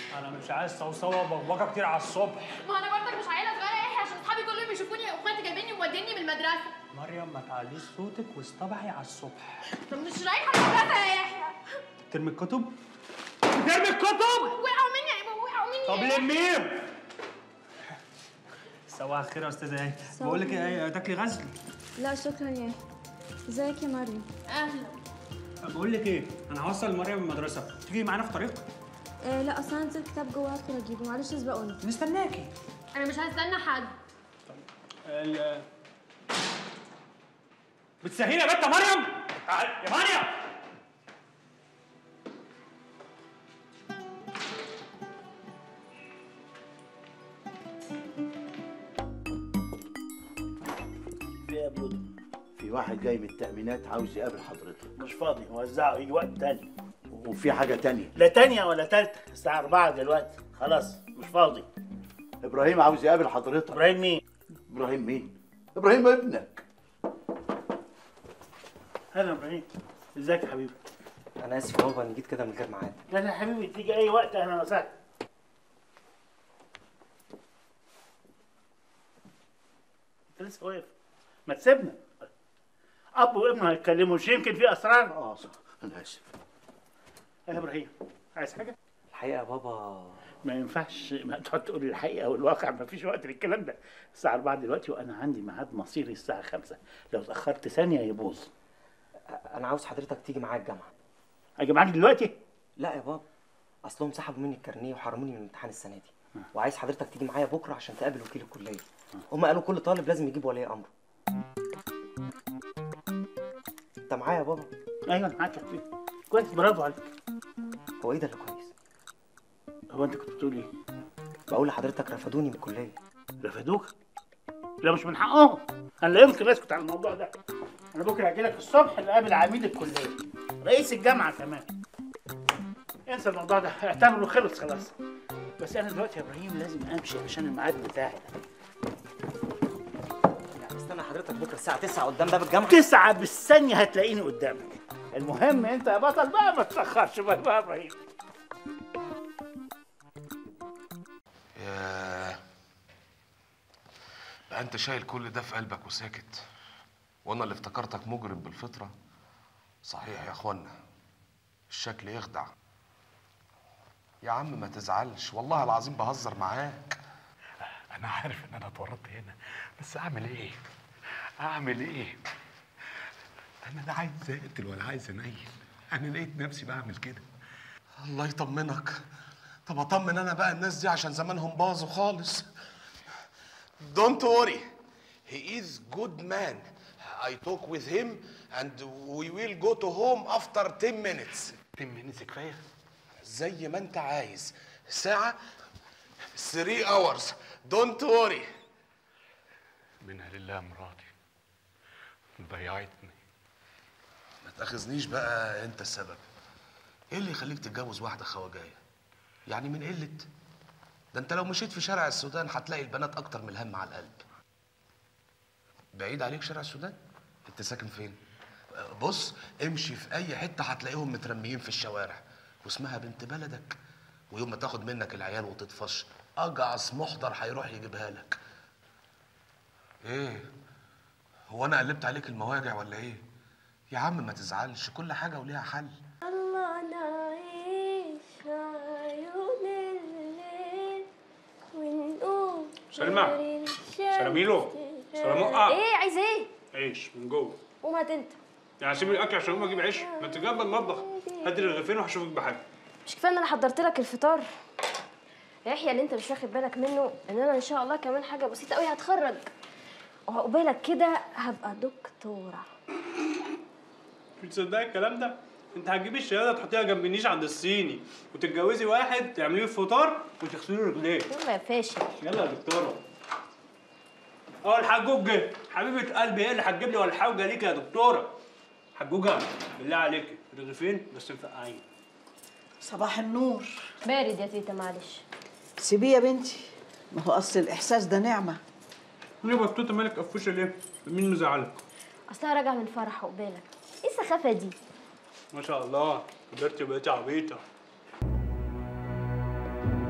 انا مش عايز صوصوه وبكبكه كتير على الصبح ما انا برضك مش عيله صغيره يا يحيى عشان اصحابي كلهم يشوفوني واخواتي جايبيني وموديني من المدرسه مريم ما تعليش صوتك واصطبحي على الصبح طب مش رايحه المدرسه يا يحيى ترمي الكتب ترمي الكتب وقعوا مني يا إيمان، وقعوا مني طب يا يحيى. لميهم صباح الخير يا استاذه ايه بقول لك ايه تاكلي غزل لا شكرا يا ازيك يا مريم اهلا بقول لك ايه انا هوصل مريم المدرسه تيجي معانا في طريق آه لا اصلا نزلت كتاب جوه هدخل اجيبه معلش اسبقوني نستناكي انا مش هستنى حد ال- بتسهيلي يا بنت يا مريم تعال- يا مريم في ايه يا بلوتو في واحد جاي من التأمينات عاوز يقابل حضرتك مش فاضي وزعه يجي وقت تاني وفي حاجة تانية لا تانية ولا تالتة الساعة 4 دلوقتي خلاص مش فاضي إبراهيم عاوز يقابل حضرتك ابراهيم مين؟ إبراهيم مين؟ إبراهيم ابنك اهلا ابراهيم ازيك يا حبيبي؟ انا اسف يا بابا اني جيت كده من غير ميعاد لا لا يا حبيبي تيجي اي وقت اهلا وسهلا انت لسه واقف ما تسيبنا اب وابنه هيتكلموا مش يمكن في اسرار اه صح أنا آسف يا ابراهيم عايز حاجه؟ الحقيقه يا بابا ما ينفعش ما تقعد تقول لي الحقيقه والواقع ما فيش وقت للكلام ده الساعه 4 دلوقتي وانا عندي ميعاد مصيري الساعه 5 لو اتاخرت ثانيه يبوظ انا عاوز حضرتك تيجي معايا الجامعه اجي معاك دلوقتي لا يا بابا اصلهم سحبوا مني الكارنيه وحرموني من الامتحان السنه دي وعايز حضرتك تيجي معايا بكره عشان تقابل وكيل الكليه هم قالوا كل طالب لازم يجيب ولي امره انت معايا يا بابا ايوه معاك يا حبيبي كويس برافو عليك هو ايه ده اللي كويس هو انت كنت بتقول ايه؟ بقول لحضرتك رفضوني من الكليه رفدوك؟ لا مش من حقهم انا لا يمكن اسكت على الموضوع ده انا بكره هاجي لك الصبح نقابل عميد الكليه رئيس الجامعه كمان انسى الموضوع ده اعتبره خلص خلاص بس انا دلوقتي يا ابراهيم لازم امشي عشان الميعاد بتاعي يعني استنى حضرتك بكره الساعه 9 قدام باب الجامعه تسعة بالثانية هتلاقيني قدامك المهم انت يا بطل بقى ما تتأخرش بقى بقى يا ابراهيم ياه بقى انت شايل كل ده في قلبك وساكت وانا اللي افتكرتك مجرم بالفطره صحيح يا اخوانا الشكل يخدع يا عم ما تزعلش والله العظيم بهزر معاك انا عارف ان انا اتورطت هنا بس اعمل ايه اعمل ايه انا لا عايز اقتل ولا عايز انيل انا لقيت نفسي بعمل كده الله يطمنك طب اطمن انا بقى الناس دي عشان زمانهم باظوا خالص Don't worry he is good man I talk with him and we will go to home after 10 minutes 10 minutes كفايه زي ما انت عايز ساعة 3 hours Don't worry منها لله مراتي ضيعتني ما تاخذنيش بقى انت السبب ايه اللي يخليك تتجوز واحدة خواجاية يعني من قلة ده انت لو مشيت في شارع السودان هتلاقي البنات اكتر من الهم على القلب بعيد عليك شارع السودان انت ساكن فين بص امشي في اي حتة هتلاقيهم مترميين في الشوارع واسمها بنت بلدك ويوم ما تاخد منك العيال وتطفش اجعص محضر هيروح يجيبها لك ايه هو انا قلبت عليك المواجع ولا ايه يا عم ما تزعلش كل حاجة وليها حل الله نعيش عيون الليل ونقول سلمى سلاميلو سلامقع ايه عايز ايه عيش من جوه قوم هات انت يعني سيب الاكل عشان اقوم اجيب عيش ما تجنب المطبخ هات لي رغيفين وهشوفك بحاجه مش كفايه ان انا حضرت لك الفطار يا يحيى اللي انت مش واخد بالك منه ان انا ان شاء الله كمان حاجه بسيطه قوي هتخرج وعقبالك كده هبقى دكتوره مش تصدقي الكلام ده انت هتجيبي الشهاده تحطيها جنب النيش عند الصيني وتتجوزي واحد تعمليه الفطار وتغسلي له رجليه يلا يا فاشل يلا يا دكتوره اه الحجوج حبيبه قلبي هي اللي هتجيب لي ولا حاجه ليك يا دكتوره حجوجه بالله عليك رغيفين بس مفقعين صباح النور بارد يا تيتا معلش سيبيه يا بنتي ما هو اصل الاحساس ده نعمه ليه بطوطه مالك قفوشه ليه؟ مين مزعلك؟ اصلها راجعه من فرح عقبالك ايه السخافه دي ما شاء الله كبرتي وبقيتي عبيطه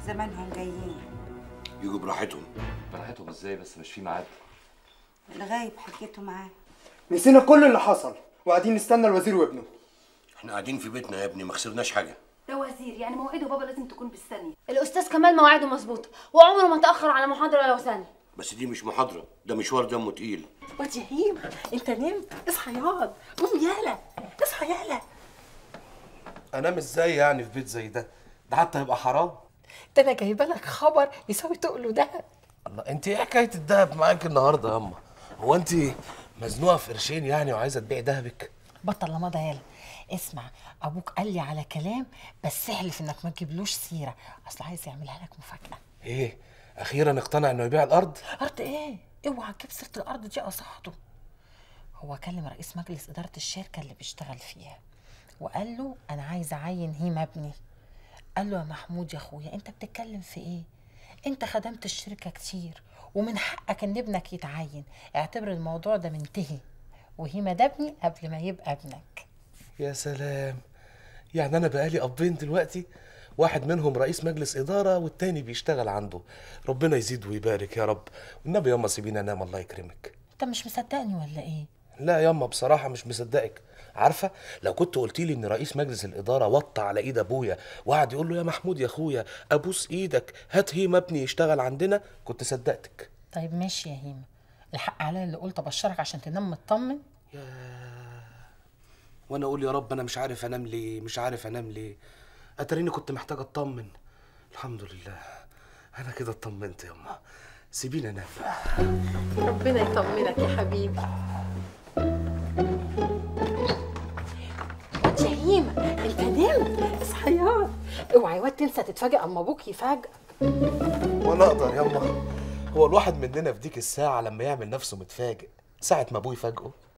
زمانهم جايين يجوا براحتهم براحتهم ازاي بس مش في ميعاد الغايب حكيته معاه نسينا كل اللي حصل وقاعدين نستنى الوزير وابنه احنا قاعدين في بيتنا يا ابني ما خسرناش حاجه ده وزير يعني مواعيده بابا لازم تكون بالثانيه الاستاذ كمال مواعيده مظبوطه وعمره ما تاخر على محاضره ولا ثانيه بس دي مش محاضره ده مشوار دمه تقيل واد يا هيمة انت نمت اصحى ياض قوم يالا اصحى يالا انام ازاي يعني في بيت زي ده ده حتى يبقى حرام ده انا جايبه لك خبر يساوي تقله دهب الله انت ايه حكايه الدهب معاك النهارده يا اما هو انت مزنوقه في قرشين يعني وعايزه تبيع دهبك بطل لمضى يالا اسمع ابوك قال لي على كلام بس احلف انك ما تجيبلوش سيره اصل عايز يعملها لك مفاجاه ايه اخيرا اقتنع انه يبيع الارض ارض ايه اوعى تجيب سيره الارض دي قصاده هو كلم رئيس مجلس اداره الشركه اللي بيشتغل فيها وقال له انا عايز اعين هيما ابني قال له يا محمود يا اخويا انت بتتكلم في ايه انت خدمت الشركه كتير ومن حقك ان ابنك يتعين اعتبر الموضوع ده منتهي وهيما ده ابني قبل ما يبقى ابنك يا سلام يعني انا بقالي ابين دلوقتي واحد منهم رئيس مجلس اداره والتاني بيشتغل عنده ربنا يزيد ويبارك يا رب والنبي ياما سيبيني انام الله يكرمك انت مش مصدقني ولا ايه لا ياما بصراحه مش مصدقك عارفه لو كنت قلت لي ان رئيس مجلس الاداره وطى على ايد ابويا وقعد يقول له يا محمود يا اخويا ابوس ايدك هات هيما ابني يشتغل عندنا كنت صدقتك طيب ماشي يا هيما الحق عليا اللي قلت ابشرك عشان تنام مطمن وانا اقول يا رب انا مش عارف انام ليه مش عارف انام ليه اتريني كنت محتاج اطمن الحمد لله انا كده اطمنت ياما سيبيني انام بقى. ربنا يطمنك يا حبيبي واد يا هيما انت نمت اصحى ياض اوعى يا واد تنسى تتفاجئ اما ابوك يفاجئك وانا اقدر ياما هو الواحد مننا في ديك الساعه لما يعمل نفسه متفاجئ ساعه ما ابوه يفاجئه